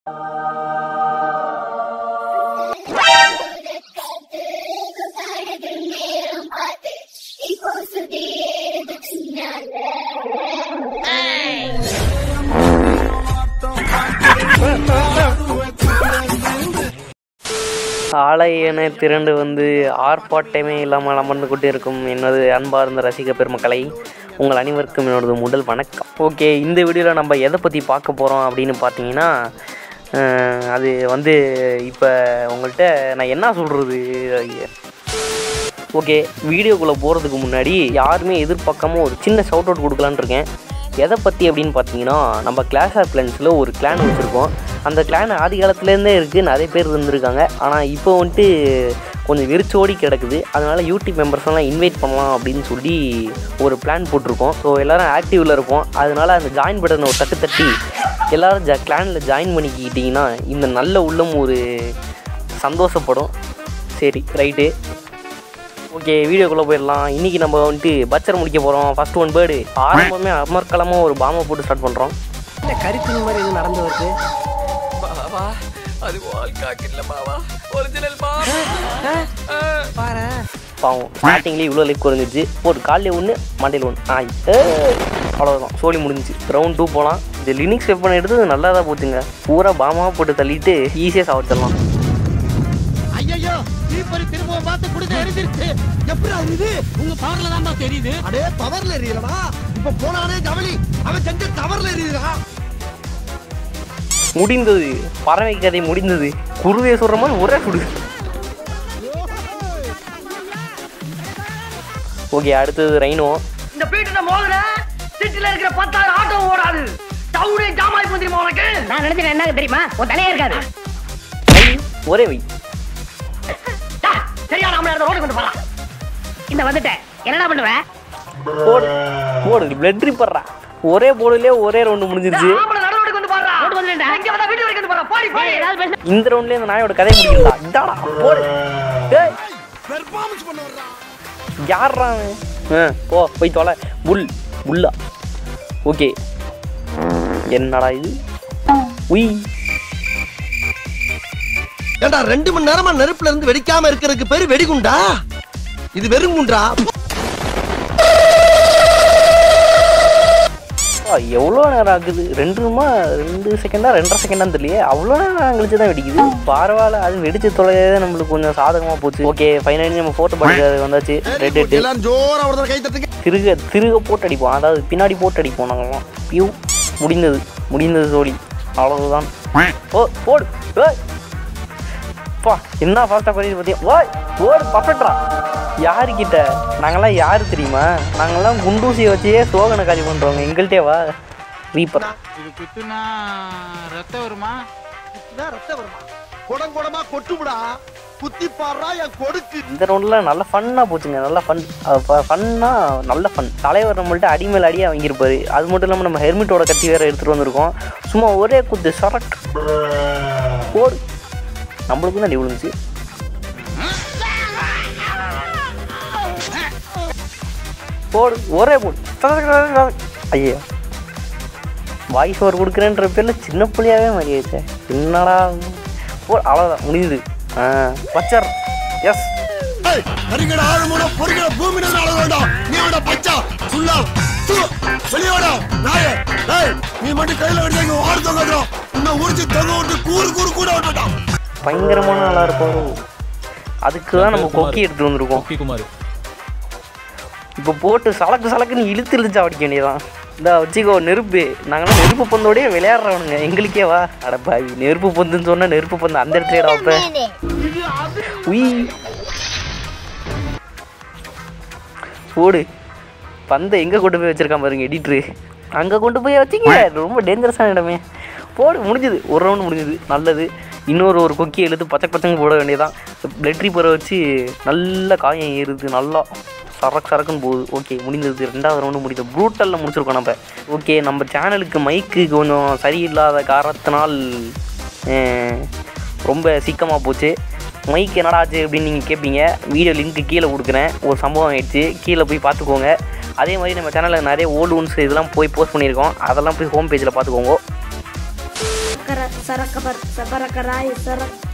ஆலயன திரண்டு வந்து ஆர்ப்பாட்டமே இல்லாமல் அமர்ந்து கொண்டு இருக்கும் எனது அன்பார்ந்த ரசிக பெருமக்களை உங்கள் அனைவருக்கும் என்னோடது முதல் வணக்கம் ஓகே இந்த வீடியோவில் நம்ம எதை பற்றி பார்க்க போகிறோம் அப்படின்னு பார்த்தீங்கன்னா அஹ், அது வந்து இப்போ உங்கள்கிட்ட நான் என்ன சொல்கிறது ஓகே வீடியோக்குள்ளே போகிறதுக்கு முன்னாடி யாருமே எதிர்பார்க்காம ஒரு சின்ன ஷவுட் அவுட் கொடுக்கலான்னு இருக்கேன் எதை பற்றி அப்படின்னு பார்த்தீங்கன்னா நம்ம கிளாஸ் ஆஃப் கிளான்ஸில் ஒரு கிளான் வச்சுருக்கோம் அந்த கிளான் ஆதி காலத்துலேருந்தே இருக்குது நிறைய பேர் இருந்திருக்காங்க ஆனால் இப்போ வந்துட்டு கொஞ்சம் வெறிச்சோடி கிடக்குது அதனால் யூடியூப் மெம்பர்ஸ் எல்லாம் இன்வைட் பண்ணலாம் அப்படின்னு சொல்லி ஒரு பிளான் போட்டிருக்கோம் ஸோ எல்லோரும் ஆக்டிவில் இருப்போம் அதனால் அந்த ஜாயின் பட்டனை ஒரு தட்டு தட்டி எல்லோரும் ஜ கிளானில் ஜாயின் பண்ணிக்கிட்டிங்கன்னா இந்த நல்ல உள்ளம் ஒரு சந்தோஷப்படும் சரி ரைட்டு ஓகே வீடியோக்குள்ளே போயிடலாம் இன்றைக்கி நம்ம வந்துட்டு பச்சர் முடிக்க போகிறோம் ஃபர்ஸ்ட் ஒன் பேர்டு ஆரம்பமே அமர்க்கலமாக ஒரு பாமை போட்டு ஸ்டார்ட் பண்ணுறோம் இந்த கருத்து மாதிரி எதுவும் நடந்து வருது பாவா அது வால்காக் இல்ல பாவா ஒரிஜினல் பா பாரு பாவம் ஸ்டார்டிங்லேயே இவ்வளோ லைக் குறைஞ்சிருச்சு ஒரு காலையில் ஒன்று மண்டையில் ஒன்று ஆய் ஏய். அவ்வளோதான் சோலி முடிஞ்சுச்சு ரவுண்ட் டூ போகலாம் இந்த லினிக்ஸ் வெப்பன் எடுத்தது நல்லா தான் போச்சுங்க பூரா பாமாவை போட்டு தள்ளிட்டு ஈஸியாக சாவச்சிடலாம் ஐயோ தீப்பறி திரும்பவும் பார்த்து குடிக்க எரிஞ்சிருச்சு எப்படி அறியுது உங்க பவர்ல தான் தெரியுது அடே பவர்ல எரியலடா இப்ப போனானே ஜவளி அவன் செஞ்ச தவறுல எரியுதுடா முடிந்தது பறவை கதை முடிந்தது குருவே சொல்கிற மாதிரி ஒரே சுடு ஓகே அடுத்தது ரைனோ இந்த பீட்டு மோதுற சிட்டில இருக்கிற பத்தாயிரம் ஆட்டோ ஓடாது டவுனே ஜாமாய் தெரியுமா உனக்கு நான் நினைச்சேன் என்ன தெரியுமா உன் தலையே இருக்காது ஐ, ஒரே வை டா, சரியா நாம இடத்த ரோடு கொண்டு போலாம் இந்த வந்துட்டேன் என்னடா பண்ணுவ போடு போடு பிளட் ரிப்பர்றா ஒரே போடுலயே ஒரே ரவுண்டு முடிஞ்சிருச்சு ஆம்பளை நடு ரோடு கொண்டு போறா ரோடு வந்துட்டேன் இங்க வந்தா வீட்டு வரைக்கும் கொண்டு போறா போடி போடி ஏதாவது பேச இந்த ரவுண்ட்லயே இந்த நாயோட கதை முடிக்கிறதா இதாடா போடு ஏய் பெர்ஃபார்மன்ஸ் பண்ண வர்றான் யார்ரா அவன்? ஆ போ போய் தொலை புல் புல்லா ஓகே என்னடா இது உய் ஏண்டா ரெண்டு மணி நேரமா நெருப்புல இருந்து வெடிக்காம இருக்கிறதுக்கு பேரு வெடிகுண்டா இது வெறும் குண்டா ஆ, எவ்வளோ நேரம் ஆகுது ரெண்டுமா ரெண்டு செகண்டா ரெண்டரை செகண்டான்னு தெரியலையே அவ்வளோ நேரம் கழிச்சு தான் வெடிக்குது பரவாயில்ல அது வெடிச்சு தொலைதே நம்மளுக்கு கொஞ்சம் சாதகமாக போச்சு ஓகே ஃபைனலி நம்ம ஃபோட்டோ படிக்கிறது வந்தாச்சு ரெட் எட்டு எல்லாரும் ஜோரா ஒருத்தர் கை தட்டுங்க திருக திருக போட்டு அடிப்போம் அதாவது பின்னாடி போட்டு அடிப்போம் நாங்களாம் பியூ முடிந்தது முடிந்தது சோழி அவ்வளவுதான் ஓ போடு ஏய் பா என்ன ஃபாஸ்ட்டாக பண்ணிட்டு பார்த்தியா ஓய் ஓடு பர்ஃபெக்டா யாருக்கிட்ட நாங்களாம் யார் தெரியுமா நாங்களாம் குண்டூசியை வச்சே சோகனை காலி பண்ணுறோங்க எங்கள்கிட்டே வா ரீப்பர் இது குத்துனா ரத்தம் வருமா இதான் ரத்தம் வருமா குடம் குடமா கொட்டுமுடா குத்தி பாடுறா என் கொடுக்கு இந்த ரவுண்டில் நல்ல ஃபன்னாக போச்சுங்க நல்ல ஃபன் ஃபன்னா நல்ல ஃபன் தலைவர் நம்மள்ட்ட அடி மேல் அடியாக வாங்கியிருப்பாரு அது மட்டும் இல்லாமல் நம்ம ஹெல்மெட்டோட கத்தி வேறு எடுத்துகிட்டு வந்திருக்கோம் சும்மா ஒரே குத்து சரட் போடு நம்மளுக்கு தான் அடி விழுந்துச்சு போடு ஒரே போடு டக் டக் டக் டக். ஐயா வாய்ஸ் ஓவர் கொடுக்குறேன்ற பேரில் சின்ன பிள்ளையாவே மாறியாச்சு என்னடா போ அவ்வளோதான் முடியுது ஆ வச்சர் எஸ் கருங்கட ஆழமோட பொறுக்கட பூமி நின்று அழக வேண்டாம் நீ விட பச்சா சுல்லா தூ வெளியோட நாய டேய் நீ மட்டும் கையில எடுத்து இங்க ஓடு தொங்கறோம் இன்னும் உரிச்சு தொங்க விட்டு கூறு கூறு கூட விட்டுட்டான் பயங்கரமான நல்லா இருக்கும் அதுக்கு தான் நம்ம கொக்கி எடுத்து வந்திருக்கோம் குமார் இப்போ போட்டு சலக்கு சலக்குன்னு இழுத்து இழுத்து அடிக்க வேண்டியதான் இந்த வச்சுக்கோ நெருப்பு நாங்களாம் நெருப்பு பந்தோடய விளையாடுறவனுங்க எங்களுக்கே வா அடப்பாவி நெருப்பு பந்துன்னு சொன்னால் நெருப்பு பந்து அந்த இடத்துல வைப்ப உய் போடு பந்தை எங்கே கொண்டு போய் வச்சிருக்கான் பாருங்க எடிட்ரு அங்கே கொண்டு போய் வச்சிங்க ரொம்ப டேஞ்சரஸான இடமே போடு முடிஞ்சுது ஒரு ரவுண்டு முடிஞ்சுது நல்லது இன்னொரு ஒரு கொக்கி எழுத்து பச்சை பச்சங்க போட வேண்டியதான் பிளட் ரீப்பரை வச்சு நல்ல காயம் ஏறுது நல்லா சரக்கு சரக்குன்னு போகுது ஓகே முடிந்தது ரெண்டாவது ரவுண்டு முடிஞ்சது ப்ரூட்டலில் முடிச்சிருக்கோம் நம்ம ஓகே நம்ம சேனலுக்கு மைக்கு கொஞ்சம் சரியில்லாத காரணத்தினால் அஹ், ரொம்ப சீக்கிரமாக போச்சு மைக் என்னடா ஆச்சு அப்படின்னு நீங்கள் கேட்பீங்க வீடியோ லிங்க்கு கீழே கொடுக்குறேன் ஒரு சம்பவம் ஆயிடுச்சு கீழே போய் பார்த்துக்கோங்க அதே மாதிரி நம்ம சேனலில் நிறைய ஓல்டு ஒன்ஸ் இதெல்லாம் போய் போஸ்ட் பண்ணியிருக்கோம் அதெல்லாம் போய் ஹோம் பேஜில் பார்த்துக்கோங்க சரக்கபர் சபரக்கராய் சரக்